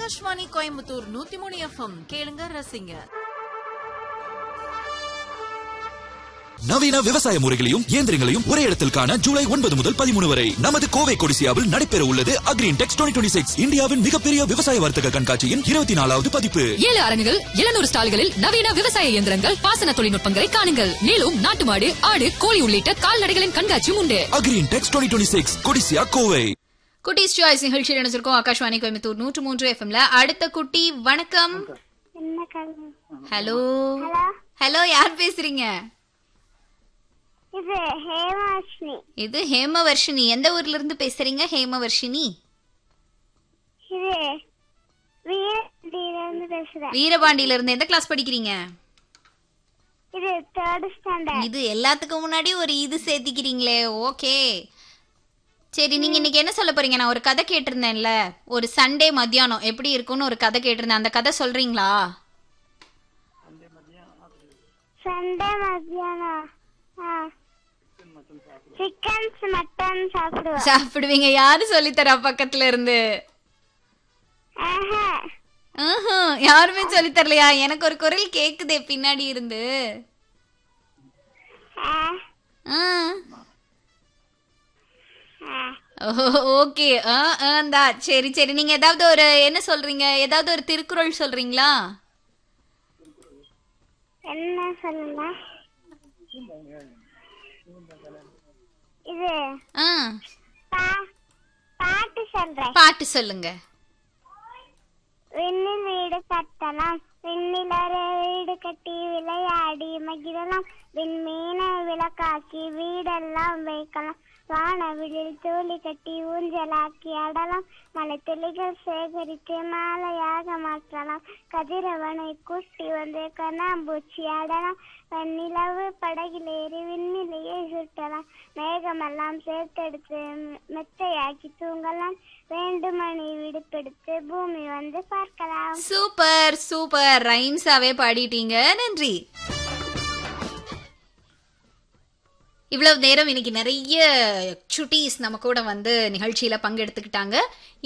ஆகாஷ்வாணி கோயம்புத்தூர் நூத்தி மூணு எஃப்எம் கேளுங்க ரசிங்க நவீன விவசாய முறைகளையும் இயந்திரங்களையும் ஒரே இடத்தில் காண ஜூலை ஒன்பது முதல் பதிமூணு வரை நமது கோவை கொடிசியாவில் நடைபெற உள்ளது அக்ரீன் டெக்ஸ் டுவெண்ட்டி சிக்ஸ் இந்தியாவின் மிகப்பெரிய விவசாய வர்த்தக கண்காட்சியின் இருபத்தி நாலாவது பதிப்பு ஏழு அரங்குகள் எழுநூறு ஸ்டால்களில் நவீன விவசாய இயந்திரங்கள் பாசன தொழில்நுட்பங்களை காணுங்கள் மேலும் நாட்டு மாடு ஆடு கோழி உள்ளிட்ட கால்நடைகளின் கண்காட்சியும் உண்டு Agri Intex twenty six Codissia Kovai குட்டீஸ் சாய்ஸ் நிகழ்ச்சியில் நினைச்சிருக்கோம் ஆகாஷ்வாணி கோயம்புத்தூர் நூற்று மூன்று எஃப்எம்ல அடுத்த குட்டி வணக்கம் என்ன கல்வி ஹலோ ஹலோ ஹலோ யார் பேசுறீங்க இது ஹேமாஷ்மி இது ஹேமவர்ஷினி எந்த ஊர்ல இருந்து பேசுறீங்க ஹேமவர்ஷினி இது வீரத்திலிருந்து பேசுறேன் வீரபாண்டியில இருந்து எந்த கிளாஸ் படிக்கிறீங்க இது தேர்ட் ஸ்டாண்டர்ட் இது எல்லாத்துக்கும் முன்னாடி ஒரு இது சேர்த்திக்கிறீங்களே ஓகே சரி நீங்க இன்னைக்கு என்ன சொல்ல போறீங்க நான் ஒரு கதை கேட்டிருந்தேன்ல ஒரு சண்டே மத்தியானம் எப்படி இருக்கும்னு ஒரு கதை கேட்டிருந்தேன் அந்த கதை சொல்றீங்களா சண்டே மத்தியானம் சிக்கன்ஸ் மட்டன் சாப்பிடுவேன் சாப்பிடுவீங்க யாரு சொல்லித்தரா பக்கத்துல இருந்து ஆஹா. ஆஹும், யாருமே சொல்லித் தரலையா எனக்கு ஒரு குரல் கேக்குதே பின்னாடி இருந்து ஆ. ஆ. ஆ. ஓகே ஆ ஆந்தா சரி சரி நீங்க ஏதாவது ஒரு என்ன சொல்றீங்க ஏதாவது ஒரு திருக்குறள் சொல்றீங்களா என்ன சொல்லுங்க இது ஆ பா- பாட்டு சொல்றேன் பாட்டு சொல்லுங்க விண்ணில் வீடு கட்டலாம் விண்ணிலற வீடு கட்டி விளையாடி மகிழலாம் விண்மீன விளக்காக்கி வீடெல்லாம் வைக்கலாம் வானவிழில் தூளி கட்டி ஊஞ்சலாக்கி ஆடலாம் மலை துளிகள் சேகரித்து மாலையாக மாற்றலாம் கதிரவனை கூட்டி வந்து கண்ணாம்பூச்சி ஆடலாம் வெண்ணிலவு படகில் ஏறி விண்ணிலையே சுட்டலாம் மேகமெல்லாம் சேர்த்தெடுத்து மெத்தையாக்கி தூங்கலாம் வேண்டுமணி விடுப்பெடுத்து பூமி வந்து பார்க்கலாம் சூப்பர் சூப்பர் ரைம்ஸாவே பாடிட்டீங்க நன்றி இவ்வளவு நேரம் இன்னைக்கு நிறைய சுட்டீஸ் நம்ம கூட வந்து நிகழ்ச்சியில பங்கெடுத்துக்கிட்டாங்க